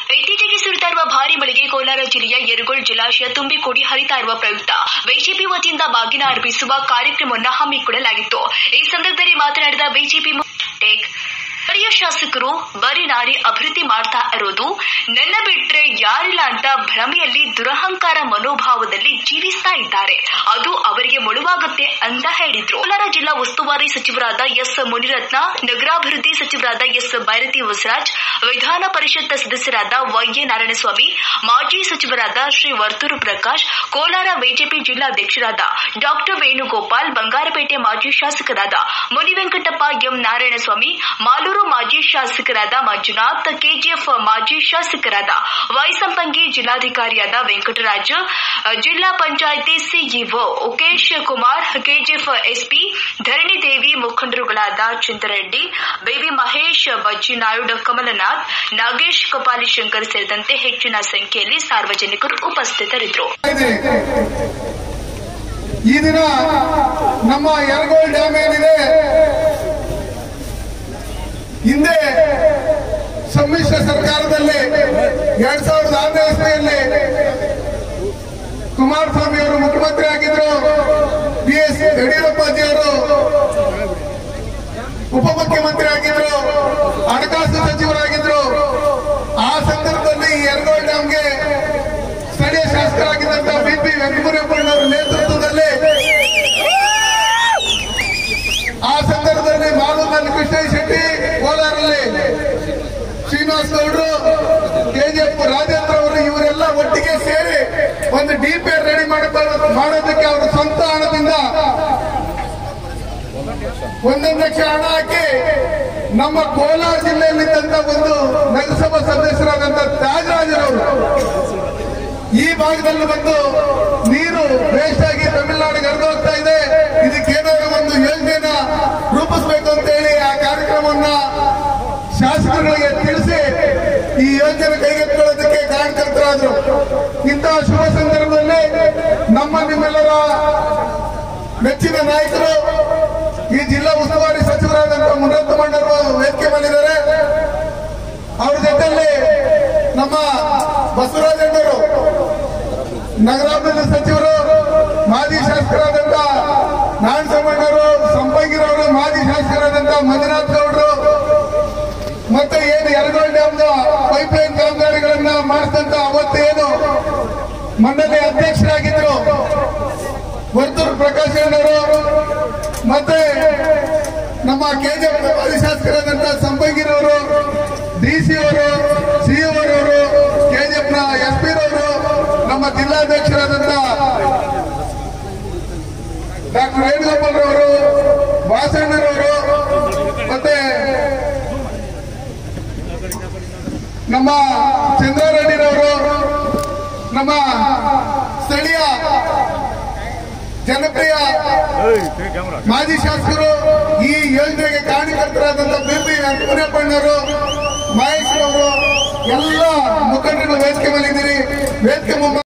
ಇತ್ತೀಚೆಗೆ ಸುರಿತಾ ಇರುವ ಭಾರಿ ಮಳೆಗೆ ಕೋಲಾರ ಜಿಲ್ಲೆಯ ಯರಗೋಳ್ ಜಲಾಶಯ ತುಂಬಿ ಕೊಡಿ ಹರಿತಾ ಇರುವ ಪ್ರಯುಕ್ತ ಬಿಜೆಪಿ ವತಿಯಿಂದ ಬಾಗಿನ ಅರ್ಪಿಸುವ ಕಾರ್ಯಕ್ರಮವನ್ನು ಹಮ್ಮಿಕೊಳ್ಳಲಾಗಿತ್ತು ಈ ಸಂದರ್ಭದಲ್ಲಿ ಮಾತನಾಡಿದ ಬಿಜೆಪಿ ಟೇಕ್ ಸ್ಥಳೀಯ ಶಾಸಕರು ಬರೀ ನಾರಿ ಅಭಿವೃದ್ಧಿ ಮಾಡ್ತಾ ಇರೋದು ನನ್ನ ಬಿಟ್ರೆ ಯಾರಿಲ್ಲ ಅಂತ ಭ್ರಮೆಯಲ್ಲಿ ದುರಹಂಕಾರ ಮನೋಭಾವದಲ್ಲಿ ಜೀವಿಸ್ತಾ ಇದ್ದಾರೆ ಅದು ಅವರಿಗೆ ಮುಳುವಾಗುತ್ತೆ ಅಂತ ಹೇಳಿದ್ರು ಕೋಲಾರ ಜಿಲ್ಲಾ ಉಸ್ತುವಾರಿ ಸಚಿವರಾದ ಎಸ್ ಮುನಿರತ್ನ ನಗರಾಭಿವೃದ್ಧಿ ಸಚಿವರಾದ ಎಸ್ ಭೈರತಿ ಬಸವರಾಜ್ ವಿಧಾನ ಪರಿಷತ್ ಸದಸ್ಯರಾದ ವೈಎ ನಾರಾಯಣಸ್ವಾಮಿ ಮಾಜಿ ಸಚಿವರಾದ ಶ್ರೀ ವರ್ತೂರು ಪ್ರಕಾಶ್ ಕೋಲಾರ ಬಿಜೆಪಿ ಜಿಲ್ಲಾಧ್ಯಕ್ಷರಾದ ಡಾಕ್ಟರ್ ವೇಣುಗೋಪಾಲ್ ಬಂಗಾರಪೇಟೆ ಮಾಜಿ ಶಾಸಕರಾದ ಮುನಿವೆಂಕಟಪ್ಪ ಎಂ ನಾರಾಯಣಸ್ವಾಮಿ ಮಾಲೂರು ಮಾಜಿ ಶಾಸಕರಾದ ಮಂಜುನಾಥ್ ಕೆಜಿಎಫ್ ಮಾಜಿ ಶಾಸಕರಾದ ವೈಸಂಪಂಗಿ ಜಿಲ್ಲಾಧಿಕಾರಿಯಾದ ವೆಂಕಟರಾಜ್ ಜಿಲ್ಲಾ panchayat CEO Ukesh Kumar KGF SP Dharanidevi ಮುಖಂಡರುಗಳಾದ ಚಂದ್ರರೆಡ್ಡಿ ಬೇಬಿ ಮಹೇಶ್ ಬಜ್ಜಿನಾಯ್ಡು ಕಮಲನಾಥ್ ನಾಗೇಶ್ ಕಪಾಲಿ ಶಂಕರ್ ಸೇರಿದಂತೆ ಹೆಚ್ಚಿನ ಸಂಖ್ಯೆಯಲ್ಲಿ ಸಾರ್ವಜನಿಕರು ಉಪಸ್ಥಿತರಿದ್ದರು ಇದೆ ಈ ದಿನ ನಮ್ಮ ಯರಗೋಳ್ ಡ್ಯಾಮ್ ಏನಿದೆ ಹಿಂದೆ ಸಮ್ಮಿಶ್ರ ಸರ್ಕಾರದಲ್ಲಿ ಎರಡ್ ಸಾವಿರದ ಆರನೇ ಇಸ್ವಿಯಲ್ಲಿ ಕುಮಾರಸ್ವಾಮಿ ಅವರು ಮುಖ್ಯಮಂತ್ರಿ ಆಗಿದ್ರು ಬಿ ಎಸ್ ಯಡಿಯೂರಪ್ಪಾಜಿಯವರು ಉಪಮುಖ್ಯಮಂತ್ರಿ ಆಗಿದ್ರು ಹಣಕಾಸು ಸಚಿವರಾಗಿದ್ರು ಆ ಸಂದರ್ಭದಲ್ಲಿ ಯರಗೋಳ್ ಡ್ಯಾಮ್ಗೆ ಸ್ಥಳೀಯ ಶಾಸಕರಾಗಿದ್ದಂತ ಬಿಪಿ ವೆಂಕಟರಮಣವರ ನೇತೃತ್ವದಲ್ಲಿ ಆ ಸಂದರ್ಭದಲ್ಲಿ ಮಾಲೂರಲ್ಲಿ ಕೃಷ್ಣ ಶೆಟ್ಟಿ ಕೋಲಾರಲ್ಲಿ ಶ್ರೀನಿವಾಸ್ ಗೌಡ್ರು ಕೆಜಿಎಫ್ ರಾಜೇಂದ್ರ ಅವರು ಇವರೆಲ್ಲ ಒಟ್ಟಿಗೆ ಸೇರಿ ಒಂದು ಡಿಪಿ ರೆಡಿ ಮಾಡೋದಕ್ಕೆ ಅವರ ಸ್ವಂತ ಹಣದಿಂದ ಒಂದೊಂದು ಲಕ್ಷ ಹಣ ಹಾಕಿ ನಮ್ಮ ಕೋಲಾರ ಜಿಲ್ಲೆಯಲ್ಲಿದ್ದಂತ ಒಂದು ನಗರಸಭಾ ಸದಸ್ಯರಾದಂತ ತ್ಯಾಗರಾಜರವರು ಈ ಭಾಗದಲ್ಲಿ ಬಂದು ನೀರು ವೇಸ್ಟ್ ಆಗಿ ತಮಿಳುನಾಡಿಗೆ ಹರಿದು ಹೋಗ್ತಾ ಇದೆ ಇದಕ್ಕೇನಾದ್ರು ಒಂದು ಯೋಜನೆಯನ್ನ ರೂಪಿಸಬೇಕು ಅಂತ ಹೇಳಿ ಆ ಕಾರ್ಯಕ್ರಮವನ್ನ ಶಾಸಕರುಗಳಿಗೆ ತಿಳಿಸಿ ಈ ಯೋಜನೆ ಕೈಗೆತ್ತಿಕೊಳ್ಳೋದಕ್ಕೆ ಕಾರಣಕರ್ತರಾದ್ರು ಇಂತಹ ಶುಭ ಸಂದರ್ಭದಲ್ಲಿ ನಮ್ಮ ನಿಮ್ಮೆಲ್ಲರ ಮೆಚ್ಚಿನ ನಾಯಕರು ಈ ಜಿಲ್ಲಾ ಉಸ್ತುವಾರಿ ಸಚಿವರಾದಂತಹ ಮುನರತ್ನ ಮಂಡರು ವೇದಿಕೆ ಬಂದಿದ್ದಾರೆ ಅವ್ರ ಜೊತೆಯಲ್ಲಿ ನಮ್ಮ ಬಸವರಾಜಣ್ಣವರು ನಗರಾಭಿವೃದ್ಧಿ ಸಚಿವರು ಮಾಜಿ ಶಾಸಕರಾದಂತ ನಾರಾಯಣಸ್ವಾಮಣ್ಣವರು ಸಂಪಂಗಿರವರು ಮಾಜಿ ಶಾಸಕರಾದಂತ ಮಂಜುನಾಥ್ ಗೌಡರು ಮತ್ತೆ ಏನು ಯರಗೋಳ್ ಡ್ಯಾಮ್ನ ಪೈಪ್ಲೈನ್ ಕಾಮಗಾರಿಗಳನ್ನ ಮಾಡಿಸಿದಂತ ಅವತ್ತೇನು ಮಂಡಳಿ ಅಧ್ಯಕ್ಷರಾಗಿದ್ರು ವರ್ತೂರು ಪ್ರಕಾಶ್ ಅಣ್ಣವರು ಮತ್ತೆ ನಮ್ಮ ಕೆಜಿಎಫ್ ಮಾಜಿ ಶಾಸಕರಾದಂತ ಸಂಪಂಗಿರವರು ಡಿಸಿ ಅವರು ಸಿಇಒ ಅವರು ಕೆಜಿಎಫ್ ನ ಎಸ್ ಪಿ ರವರು ನಮ್ಮ ಜಿಲ್ಲಾಧ್ಯಕ್ಷರಾದಂತ ಡಾಕ್ಟರ್ ವೇಣುಗೋಪಾಲ್ ರವರು ವಾಸಣ್ಣರವರು ಮತ್ತೆ ನಮ್ಮ ಚಂದ್ರಾರೆಡ್ಡಿರವರು ನಮ್ಮ ಸ್ಥಳೀಯ ಜನಪ್ರಿಯ ಮಾಜಿ ಶಾಸಕರು ಈ ಯೋಜನೆಗೆ ಕಾರಣಕರ್ತರಾದಂತ ಬಿಪಿ ವೆಂಕಟರಮಣ್ಣವರು ಮಹೇಶ್ ಅವರು ಎಲ್ಲ ಮುಖಂಡರು ವೇದಿಕೆ ಮೇಲೆ ಇದ್ದೀರಿ ವೇದಿಕೆ ಮುಂಭಾಗ